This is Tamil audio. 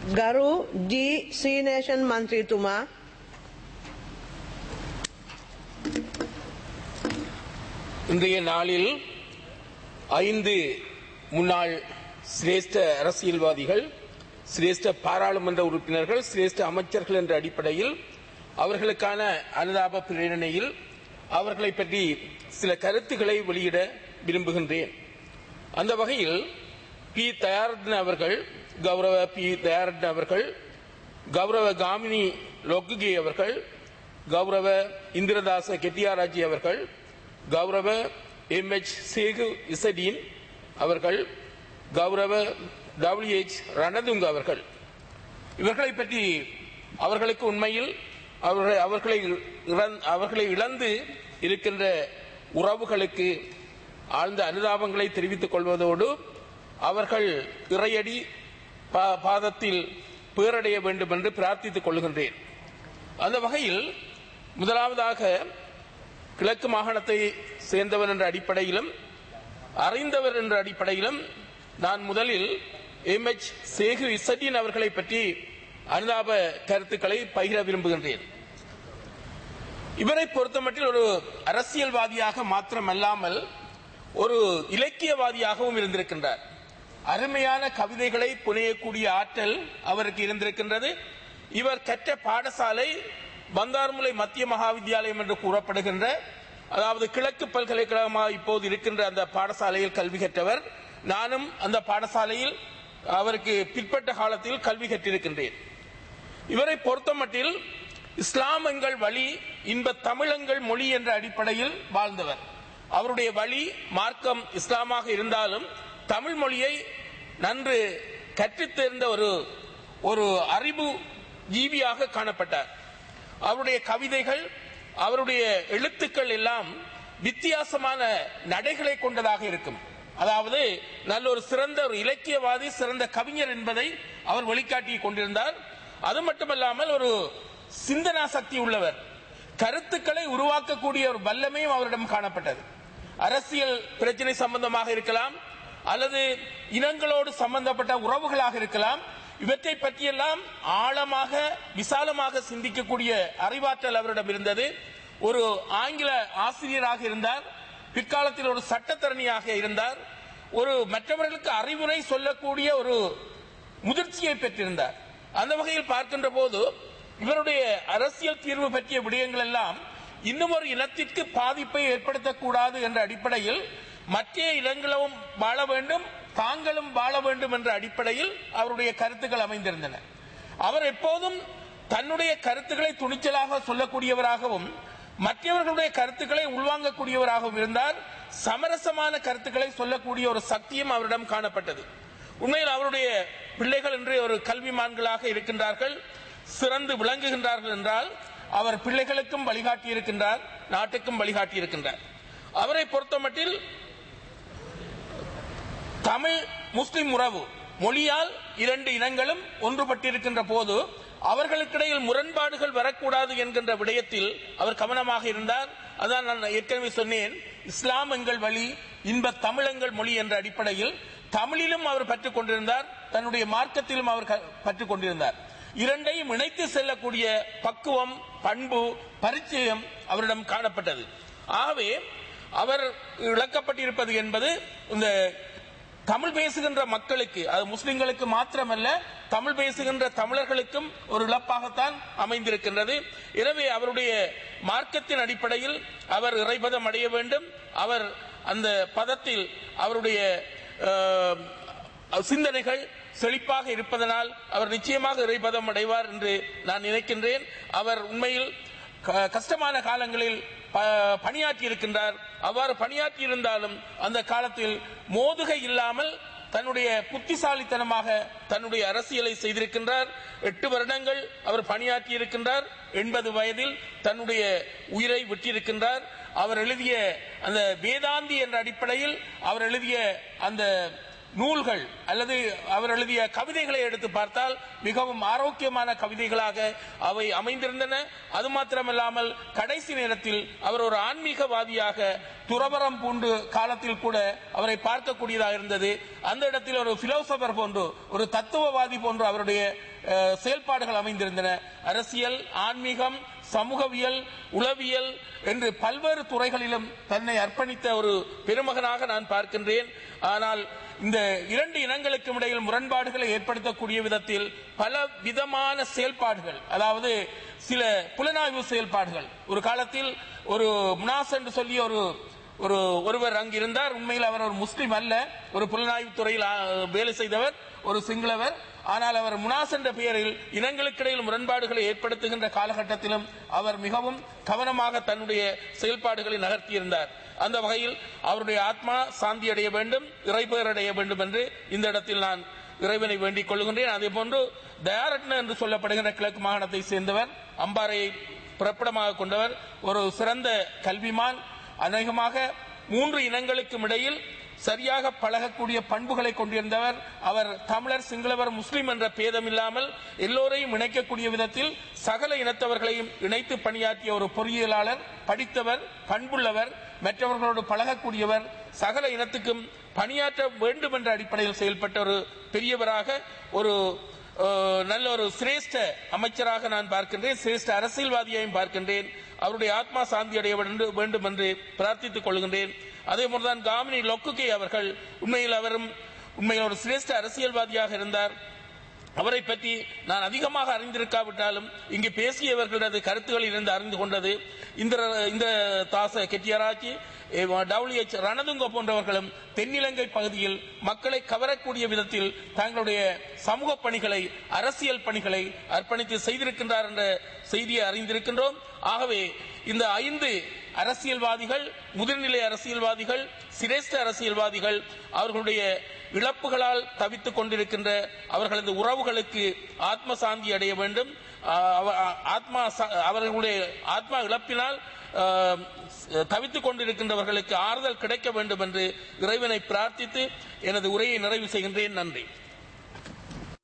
ගරු ඩී සීනේෂන් මන්ත්‍රීතුමා இன்றைய நாளில் ஐந்து முன்னாள் சிரேஷ்ட அரசியல்வாதிகள் சிரேஷ்ட பாராளுமன்ற உறுப்பினர்கள் சிரேஷ்ட அமைச்சர்கள் என்ற அடிப்படையில் அவர்களுக்கான அனுதாப பிரேரணையில் அவர்களை பற்றி சில கருத்துக்களை வெளியிட விரும்புகின்றேன் அந்த வகையில் பி தயாரட்ன அவர்கள் கௌரவ பி தயாரட்ன அவர்கள் கௌரவ காமினி லொக்குகே அவர்கள் கௌரவ இந்திரதாச கெட்டியாராஜி அவர்கள் கௌரவ எம் எச் சேகு இசடீன் அவர்கள் கௌரவ டபிள்யூ எச் ரணதுங்க அவர்கள் இவர்களை பற்றி அவர்களுக்கு உண்மையில் அவர்களை அவர்களை இழந்- அவர்களை இழந்து இருக்கின்ற உறவுகளுக்கு ஆழ்ந்த அனுதாபங்களை தெரிவித்துக் கொள்வதோடு அவர்கள் இறையடி பா- பாதத்தில் பேரடைய வேண்டும் என்று பிரார்த்தித்துக் கொள்கின்றேன் அந்த வகையில் முதலாவதாக கிழக்கு மாகாணத்தை சேர்ந்தவர் என்ற அடிப்படையிலும் அறிந்தவர் என்ற அடிப்படையிலும் நான் முதலில் எம் எச் சேகு இசட்டின் அவர்களை பற்றி அனுதாப கருத்துக்களை பகிர விரும்புகின்றேன் இவரை பொறுத்தமட்டில் ஒரு அரசியல்வாதியாக மாத்திரமல்லாமல் ஒரு இலக்கியவாதியாகவும் இருந்திருக்கின்றார் அருமையான கவிதைகளை புனையக்கூடிய ஆற்றல் அவருக்கு இருந்திருக்கின்றது இவர் கற்ற பாடசாலை பந்தார்முலை மத்திய மகாவித்யாலயம் என்று கூறப்படுகின்ற அதாவது கிழக்கு பல்கலைக்கழகமாக இப்போது இருக்கின்ற அந்த பாடசாலையில் கல்வி கற்றவர் நானும் அந்த பாடசாலையில் அவருக்கு பிற்பட்ட காலத்தில் கல்வி கற்றிருக்கின்றேன் இவரை பொறுத்தமட்டில் இஸ்லாம் எங்கள் வழி இன்ப தமிழங்கள் மொழி என்ற அடிப்படையில் வாழ்ந்தவர் அவருடைய வழி மார்க்கம் இஸ்லாமாக இருந்தாலும் தமிழ் மொழியை நன்று கற்றுத் தேர்ந்த ஒரு ஒரு அறிவு ஜீவியாக காணப்பட்டார் அவருடைய கவிதைகள் அவருடைய எழுத்துக்கள் எல்லாம் வித்தியாசமான நடைகளை கொண்டதாக இருக்கும் அதாவது நல்ல ஒரு சிறந்த ஒரு இலக்கியவாதி சிறந்த கவிஞர் என்பதை அவர் வெளிக்காட்டி கொண்டிருந்தார் அது மட்டுமல்லாமல் ஒரு சிந்தனா சக்தி உள்ளவர் கருத்துக்களை உருவாக்கக்கூடிய ஒரு வல்லமையும் அவரிடம் காணப்பட்டது அரசியல் பிரச்சனை சம்பந்தமாக இருக்கலாம் அல்லது இனங்களோடு சம்பந்தப்பட்ட உறவுகளாக இருக்கலாம் இவற்றை பற்றியெல்லாம் ஆழமாக விசாலமாக சிந்திக்கக்கூடிய அறிவாற்றல் அவரிடம் இருந்தது ஒரு ஆங்கில ஆசிரியராக இருந்தார் பிற்காலத்தில் ஒரு சட்டத்தரணியாக இருந்தார் ஒரு மற்றவர்களுக்கு அறிவுரை சொல்லக்கூடிய ஒரு முதிர்ச்சியை பெற்றிருந்தார் அந்த வகையில் பார்க்கின்ற போது இவருடைய அரசியல் தீர்வு பற்றிய விடயங்கள் எல்லாம் இன்னும் ஒரு இனத்திற்கு பாதிப்பை ஏற்படுத்தக்கூடாது என்ற அடிப்படையில் மற்ற இனங்களும் வாழ வேண்டும் தாங்களும் வாழ வேண்டும் என்ற அடிப்படையில் அவருடைய கருத்துக்கள் அமைந்திருந்தன அவர் எப்போதும் தன்னுடைய கருத்துக்களை துணிச்சலாக சொல்லக்கூடியவராகவும் மற்றவர்களுடைய கருத்துக்களை உள்வாங்கக்கூடியவராகவும் இருந்தார் சமரசமான கருத்துக்களை சொல்லக்கூடிய ஒரு சக்தியும் அவரிடம் காணப்பட்டது உண்மையில் அவருடைய பிள்ளைகள் இன்று ஒரு கல்விமான்களாக இருக்கின்றார்கள் சிறந்து விளங்குகின்றார்கள் என்றால் அவர் பிள்ளைகளுக்கும் வழிகாட்டி இருக்கின்றார் நாட்டுக்கும் வழிகாட்டி இருக்கின்றார் அவரை பொறுத்தமட்டில் தமிழ் முஸ்லிம் உறவு மொழியால் இரண்டு இனங்களும் ஒன்றுபட்டிருக்கின்ற போது அவர்களுக்கிடையில் முரண்பாடுகள் வரக்கூடாது என்கின்ற விடயத்தில் அவர் கவனமாக இருந்தார் அதான் நான் ஏற்கனவே சொன்னேன் இஸ்லாம் எங்கள் வழி இன்ப தமிழங்கள் மொழி என்ற அடிப்படையில் தமிழிலும் அவர் பற்றுக் கொண்டிருந்தார் தன்னுடைய மார்க்கத்திலும் அவர் க- பற்றுக் கொண்டிருந்தார் இரண்டையும் இணைத்து செல்லக்கூடிய பக்குவம் பண்பு பரிச்சயம் அவரிடம் காணப்பட்டது ஆகவே அவர் இழக்கப்பட்டிருப்பது என்பது இந்த தமிழ் பேசுகின்ற மக்களுக்கு அது முஸ்லிம்களுக்கு மாத்திரமல்ல தமிழ் பேசுகின்ற தமிழர்களுக்கும் ஒரு இழப்பாகத்தான் அமைந்திருக்கின்றது எனவே அவருடைய மார்க்கத்தின் அடிப்படையில் அவர் இறைபதம் அடைய வேண்டும் அவர் அந்த பதத்தில் அவருடைய அஹ், சிந்தனைகள் செழிப்பாக இருப்பதனால் அவர் நிச்சயமாக இறைபதம் அடைவார் என்று நான் நினைக்கின்றேன் அவர் உண்மையில் க- கஷ்டமான காலங்களில் ப- பணியாற்றி இருக்கின்றார் அவ்வாறு பணியாற்றி இருந்தாலும் அந்த காலத்தில் மோதுகை இல்லாமல் தன்னுடைய புத்திசாலித்தனமாக தன்னுடைய அரசியலை செய்திருக்கின்றார் எட்டு வருடங்கள் அவர் பணியாற்றி இருக்கின்றார் எண்பது வயதில் தன்னுடைய உயிரை விட்டிருக்கின்றார் அவர் எழுதிய அந்த வேதாந்தி என்ற அடிப்படையில் அவர் எழுதிய அந்த நூல்கள் அல்லது அவர் எழுதிய கவிதைகளை எடுத்து பார்த்தால் மிகவும் ஆரோக்கியமான கவிதைகளாக அவை அமைந்திருந்தன அது மாத்திரமல்லாமல் கடைசி நேரத்தில் அவர் ஒரு ஆன்மீகவாதியாக துறவரம் பூண்டு காலத்தில் கூட அவரை பார்க்கக்கூடியதாக இருந்தது அந்த இடத்தில் ஒரு பிலோசபர் போன்று ஒரு தத்துவவாதி போன்று அவருடைய அஹ், செயல்பாடுகள் அமைந்திருந்தன அரசியல் ஆன்மீகம் சமூகவியல் உளவியல் என்று பல்வேறு துறைகளிலும் தன்னை அர்ப்பணித்த ஒரு பெருமகனாக நான் பார்க்கின்றேன் ஆனால் இந்த இரண்டு இனங்களுக்கும் இடையில் முரண்பாடுகளை ஏற்படுத்தக்கூடிய விதத்தில் பல விதமான செயல்பாடுகள் அதாவது சில புலனாய்வு செயல்பாடுகள் ஒரு காலத்தில் ஒரு முனாஸ் என்று சொல்லி ஒரு ஒரு ஒருவர் அங்கு இருந்தார் உண்மையில் அவர் ஒரு முஸ்லிம் அல்ல ஒரு புலனாய்வு துறையில் ஆ, வேலை செய்தவர் ஒரு சிங்களவர் ஆனால் அவர் முனாஸ் என்ற பெயரில் இனங்களுக்கிடையில் முரண்பாடுகளை ஏற்படுத்துகின்ற காலகட்டத்திலும் அவர் மிகவும் கவனமாக தன்னுடைய செயல்பாடுகளை நகர்த்தியிருந்தார் அந்த வகையில் அவருடைய ஆத்மா சாந்தி அடைய வேண்டும் இறைபெயர் அடைய வேண்டும் என்று இந்த இடத்தில் நான் இறைவனை வேண்டிக் கொள்கின்றேன் அதே போன்று தயாரட்ன என்று சொல்லப்படுகின்ற கிழக்கு மாகாணத்தை சேர்ந்தவர் அம்பாறையை பிறப்பிடமாக கொண்டவர் ஒரு சிறந்த கல்விமான் அநேகமாக மூன்று இனங்களுக்கும் இடையில் சரியாக பழகக்கூடிய பண்புகளை கொண்டிருந்தவர் அவர் தமிழர் சிங்களவர் முஸ்லிம் என்ற பேதம் இல்லாமல் எல்லோரையும் இணைக்கக்கூடிய விதத்தில் சகல இனத்தவர்களையும் இணைத்து பணியாற்றிய ஒரு பொறியியலாளர் படித்தவர் பண்புள்ளவர் மற்றவர்களோடு பழகக்கூடியவர் சகல இனத்துக்கும் பணியாற்ற வேண்டும் என்ற அடிப்படையில் செயல்பட்ட ஒரு பெரியவராக ஒரு அஹ், நல்ல ஒரு சிரேஷ்ட அமைச்சராக நான் பார்க்கின்றேன் சிரேஷ்ட அரசியல்வாதியையும் பார்க்கின்றேன் அவருடைய ஆத்மா சாந்தி அடைய வேண்டும் வேண்டும் என்று பிரார்த்தித்துக் கொள்கின்றேன் அதே போலதான் காமினி லொக்குகே அவர்கள் உண்மையில் அவரும் உண்மையில் ஒரு சிரேஷ்ட அரசியல்வாதியாக இருந்தார் அவரை பற்றி நான் அதிகமாக அறிந்திருக்காவிட்டாலும் இங்கு பேசியவர்களது கருத்துக்களில் இருந்து அறிந்து கொண்டது இந்த இந்த தாச கெட்டியராஜி டபிள்யூஎச் ரணதுங்க போன்றவர்களும் தென்னிலங்கை பகுதியில் மக்களை கவரக்கூடிய விதத்தில் தங்களுடைய சமூக பணிகளை அரசியல் பணிகளை அர்ப்பணித்து செய்திருக்கின்றார் என்ற செய்தியை அறிந்திருக்கின்றோம் ஆகவே இந்த ஐந்து அரசியல்வாதிகள் முதிர்நிலை அரசியல்வாதிகள் சிரேஷ்ட அரசியல்வாதிகள் அவர்களுடைய இழப்புகளால் தவித்துக் கொண்டிருக்கின்ற அவர்களது உறவுகளுக்கு ஆத்ம சாந்தி அடைய வேண்டும் ஆஹ் அவ- ஆத்மா ச- அவர்களுடைய ஆத்மா இழப்பினால் ஆஹ், தவித்துக் கொண்டிருக்கின்றவர்களுக்கு ஆறுதல் கிடைக்க வேண்டும் என்று இறைவனை பிரார்த்தித்து எனது உரையை நிறைவு செய்கின்றேன் நன்றி